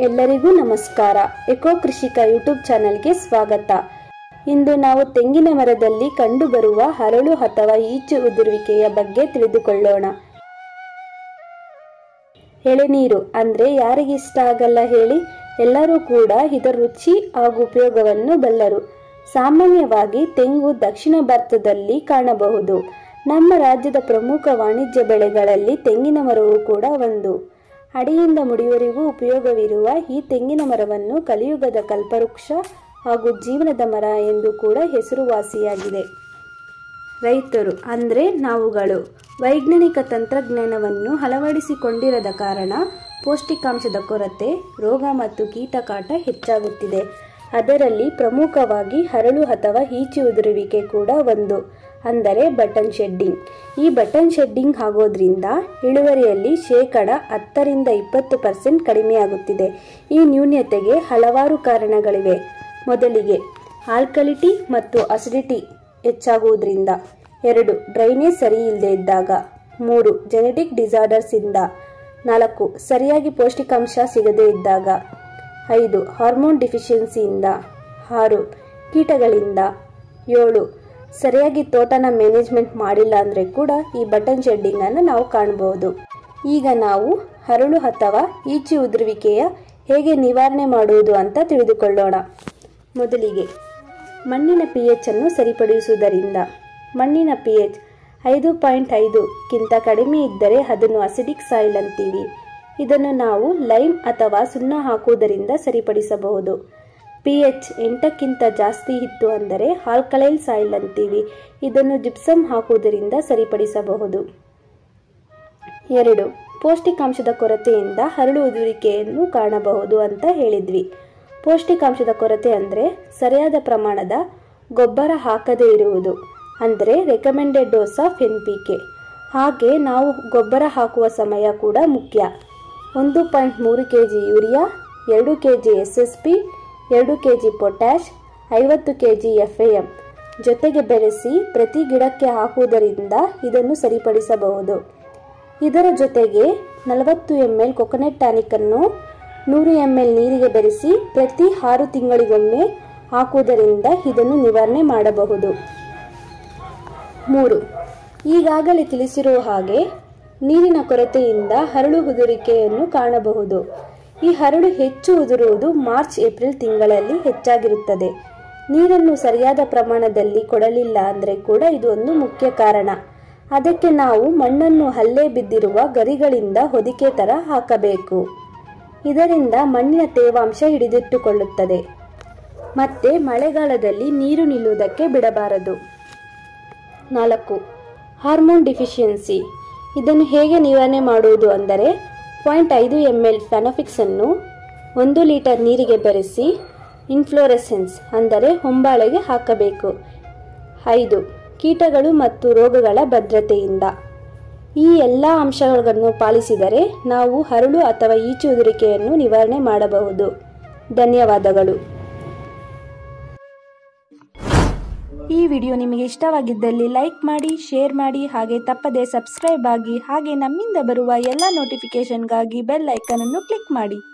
ಎಲ್ಲರಿಗೂ ನಮಸ್ಕಾರ ಎಕೋ ಕೃಷಿಕ ಯೂಟ್ಯೂಬ್ ಚಾನೆಲ್ಗೆ ಸ್ವಾಗತ ಇಂದು ನಾವು ತೆಂಗಿನ ಮರದಲ್ಲಿ ಕಂಡುಬರುವ ಹರಳು ಅಥವಾ ಈಚು ಉದುರುವಿಕೆಯ ಬಗ್ಗೆ ತಿಳಿದುಕೊಳ್ಳೋಣ ಎಳೆನೀರು ಅಂದ್ರೆ ಯಾರಿಗೆ ಇಷ್ಟ ಆಗಲ್ಲ ಹೇಳಿ ಎಲ್ಲರೂ ಕೂಡ ಇದರ ರುಚಿ ಹಾಗೂ ಉಪಯೋಗವನ್ನು ಬಲ್ಲರು ಸಾಮಾನ್ಯವಾಗಿ ತೆಂಗು ದಕ್ಷಿಣ ಭಾರತದಲ್ಲಿ ಕಾಣಬಹುದು ನಮ್ಮ ರಾಜ್ಯದ ಪ್ರಮುಖ ವಾಣಿಜ್ಯ ಬೆಳೆಗಳಲ್ಲಿ ತೆಂಗಿನ ಮರವು ಕೂಡ ಒಂದು ಅಡಿಯಿಂದ ಮುಡಿಯವರೆಗೂ ಉಪಯೋಗವಿರುವ ಈ ತೆಂಗಿನ ಮರವನ್ನು ಕಲಿಯುಗದ ಕಲ್ಪವೃಕ್ಷ ಹಾಗೂ ಜೀವನದ ಮರ ಎಂದು ಕೂಡ ಹೆಸರುವಾಸಿಯಾಗಿದೆ ರೈತರು ಅಂದರೆ ನಾವುಗಳು ವೈಜ್ಞಾನಿಕ ತಂತ್ರಜ್ಞಾನವನ್ನು ಅಳವಡಿಸಿಕೊಂಡಿರದ ಕಾರಣ ಪೌಷ್ಟಿಕಾಂಶದ ಕೊರತೆ ರೋಗ ಮತ್ತು ಕೀಟಕಾಟ ಹೆಚ್ಚಾಗುತ್ತಿದೆ ಅದರಲ್ಲಿ ಪ್ರಮುಖವಾಗಿ ಹರಳು ಅಥವಾ ಈಚು ಉದುರುವಿಕೆ ಕೂಡ ಒಂದು ಅಂದರೆ ಬಟನ್ ಶೆಡ್ಡಿಂಗ್ ಈ ಬಟನ್ ಶೆಡ್ಡಿಂಗ್ ಆಗೋದ್ರಿಂದ ಇಳುವರಿಯಲ್ಲಿ ಶೇಕಡ ಹತ್ತರಿಂದ ಇಪ್ಪತ್ತು ಪರ್ಸೆಂಟ್ ಕಡಿಮೆಯಾಗುತ್ತಿದೆ ಈ ನ್ಯೂನ್ಯತೆಗೆ ಹಲವಾರು ಕಾರಣಗಳಿವೆ ಮೊದಲಿಗೆ ಆಲ್ಕಲಿಟಿ ಮತ್ತು ಅಸಿಡಿಟಿ ಹೆಚ್ಚಾಗುವುದರಿಂದ ಎರಡು ಡ್ರೈನೇಜ್ ಸರಿ ಇಲ್ಲದೆ ಇದ್ದಾಗ ಮೂರು ಜೆನೆಟಿಕ್ ಡಿಸಾರ್ಡರ್ಸ್ ಇಂದ ನಾಲ್ಕು ಸರಿಯಾಗಿ ಪೌಷ್ಟಿಕಾಂಶ ಸಿಗದೇ ಇದ್ದಾಗ ಐದು ಹಾರ್ಮೋನ್ ಡಿಫಿಷಿಯನ್ಸಿಯಿಂದ ಆರು ಕೀಟಗಳಿಂದ ಏಳು ಸರಿಯಾಗಿ ತೋಟನ ಮ್ಯಾನೇಜ್ಮೆಂಟ್ ಮಾಡಿಲ್ಲ ಅಂದರೆ ಕೂಡ ಈ ಬಟನ್ ಶೆಡ್ಡಿಂಗನ್ನು ನಾವು ಕಾಣಬಹುದು ಈಗ ನಾವು ಹರಳು ಅಥವಾ ಈಚು ಉದುರುವಿಕೆಯ ಹೇಗೆ ನಿವಾರಣೆ ಮಾಡುವುದು ಅಂತ ತಿಳಿದುಕೊಳ್ಳೋಣ ಮೊದಲಿಗೆ ಮಣ್ಣಿನ ಪಿ ಎಚ್ ಅನ್ನು ಸರಿಪಡಿಸುವುದರಿಂದ ಮಣ್ಣಿನ ಪಿ ಎಚ್ ಐದು ಪಾಯಿಂಟ್ ಐದುಕ್ಕಿಂತ ಕಡಿಮೆ ಇದ್ದರೆ ಅದನ್ನು ಅಸಿಡಿಕ್ ಸಾಯಿಲ್ ಅಂತೀವಿ ಇದನ್ನು ನಾವು ಲೈಮ್ ಅಥವಾ ಸುಣ್ಣ ಹಾಕುವುದರಿಂದ ಸರಿಪಡಿಸಬಹುದು ಪಿ ಎಚ್ ಎಂಟಕ್ಕಿಂತ ಜಾಸ್ತಿ ಇತ್ತು ಅಂದರೆ ಆಲ್ಕಲೈಲ್ ಸಾಯಿಲ್ ಅಂತೀವಿ ಇದನ್ನು ಜಿಪ್ಸಮ್ ಹಾಕುವುದರಿಂದ ಸರಿಪಡಿಸಬಹುದು ಎರಡು ಪೌಷ್ಟಿಕಾಂಶದ ಕೊರತೆಯಿಂದ ಹರಳು ಉದುರಿಕೆಯನ್ನು ಕಾಣಬಹುದು ಅಂತ ಹೇಳಿದ್ವಿ ಪೌಷ್ಟಿಕಾಂಶದ ಕೊರತೆ ಅಂದರೆ ಸರಿಯಾದ ಪ್ರಮಾಣದ ಗೊಬ್ಬರ ಹಾಕದೇ ಇರುವುದು ಅಂದರೆ recommended dose of N P K ಹಾಗೆ ನಾವು ಗೊಬ್ಬರ ಹಾಕುವ ಸಮಯ ಕೂಡ ಮುಖ್ಯ ಒಂದು ಪಾಯಿಂಟ್ ಮೂರು ಕೆ ಜಿ ಯೂರಿಯಾ ಎರಡು K G S S P ಎರಡು ಕೆ ಜಿ ಪೊಟ್ಯಾಶ್ ಐವತ್ತು K G F A M ಜೊತೆಗೆ ಬೆರೆಸಿ ಪ್ರತಿ ಗಿಡಕ್ಕೆ ಹಾಕುವುದರಿಂದ ಇದನ್ನು ಸರಿಪಡಿಸಬಹುದು ಇದರ ಜೊತೆಗೆ ನಲವತ್ತು ಎಮ್ ಎಲ್ ಕೊಕೊನೆಟ್ ಟಾನಿಕನ್ನು ನೂರು ಎಮ್ ಎಲ್ ನೀರಿಗೆ ಬೆರೆಸಿ ಪ್ರತಿ ಆರು ತಿಂಗಳಿಗೊಮ್ಮೆ ಹಾಕುವುದರಿಂದ ಇದನ್ನು ನಿವಾರಣೆ ಮಾಡಬಹುದು ಮೂರು ಈಗಾಗಲೇ ತಿಳಿಸಿರುವ ಹಾಗೆ ನೀರಿನ ಕೊರತೆಯಿಂದ ಹರಳು ಉದುರಿಕೆಯನ್ನು ಕಾಣಬಹುದು ಈ ಹರಳು ಹೆಚ್ಚು ಉದುರುವುದು ಮಾರ್ಚ್ ಏಪ್ರಿಲ್ ತಿಂಗಳಲ್ಲಿ ಹೆಚ್ಚಾಗಿರುತ್ತದೆ ನೀರನ್ನು ಸರಿಯಾದ ಪ್ರಮಾಣದಲ್ಲಿ ಕೊಡಲಿಲ್ಲ ಅಂದರೆ ಕೂಡ ಇದು ಒಂದು ಮುಖ್ಯ ಕಾರಣ ಅದಕ್ಕೆ ನಾವು ಮಣ್ಣನ್ನು ಹಲ್ಲೆ ಬಿದ್ದಿರುವ ಗರಿಗಳಿಂದ ಹೊದಿಕೆ ತರ ಹಾಕಬೇಕು ಇದರಿಂದ ಮಣ್ಣಿನ ತೇವಾಂಶ ಹಿಡಿದಿಟ್ಟುಕೊಳ್ಳುತ್ತದೆ ಮತ್ತೆ ಮಳೆಗಾಲದಲ್ಲಿ ನೀರು ನಿಲ್ಲುವುದಕ್ಕೆ ಬಿಡಬಾರದು ನಾಲ್ಕು ಹಾರ್ಮೋನ್ ಡಿಫಿಷಿಯನ್ಸಿ ಇದನ್ನು ಹೇಗೆ ನಿವಾರಣೆ ಮಾಡುವುದು ಅಂದರೆ ಪಾಯಿಂಟ್ ಐದು ಎಮ್ ಎಲ್ ಫೆನಫಿಕ್ಸನ್ನು ಒಂದು ಲೀಟರ್ ನೀರಿಗೆ ಬೆರೆಸಿ ಇನ್ಫ್ಲೋರೆಸೆನ್ಸ್ ಅಂದರೆ ಹೊಂಬಾಳೆಗೆ ಹಾಕಬೇಕು ಐದು ಕೀಟಗಳು ಮತ್ತು ರೋಗಗಳ ಭದ್ರತೆಯಿಂದ ಈ ಎಲ್ಲ ಅಂಶಗಳನ್ನು ಪಾಲಿಸಿದರೆ ನಾವು ಹರಳು ಅಥವಾ ಈಚು ಉದುರಿಕೆಯನ್ನು ನಿವಾರಣೆ ಮಾಡಬಹುದು ಧನ್ಯವಾದಗಳು ಈ ವಿಡಿಯೋ ನಿಮಗೆ ಇಷ್ಟವಾಗಿದ್ದಲ್ಲಿ ಲೈಕ್ ಮಾಡಿ ಶೇರ್ ಮಾಡಿ ಹಾಗೆ ತಪ್ಪದೆ ಸಬ್ಸ್ಕ್ರೈಬ್ ಆಗಿ ಹಾಗೆ ನಮ್ಮಿಂದ ಬರುವ ಎಲ್ಲ ನೋಟಿಫಿಕೇಷನ್ಗಾಗಿ ಬೆಲ್ ಐಕನ್ ಅನ್ನು ಕ್ಲಿಕ್ ಮಾಡಿ